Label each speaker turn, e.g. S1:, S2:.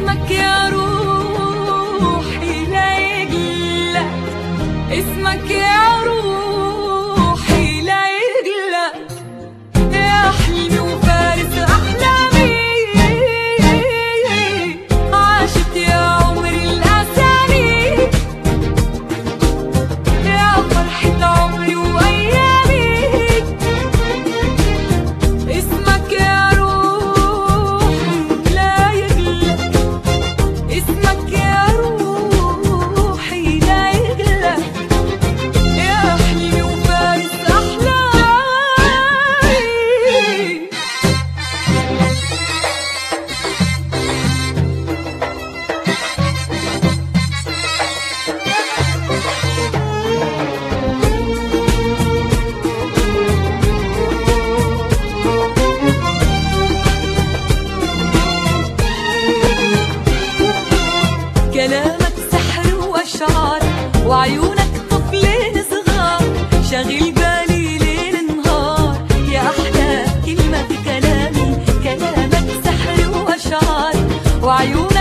S1: اسمك يا روحي لا يجلى اسمك يا روحي لا يجلى يا حلمي وفارس أحلامي عاشت يا عمري الأسامي يا فرحة عمري وأيامي اسمك يا روحي لا يغلى اسمك يا روحي لا يغلى يا حلمي وفارس أحلامي كلامك سحر واشعار وعيونك طفلين صغار شاغل بالي ليل نهار يا احلى كلمه في كلامي كلامك سحر واشعار وعيونك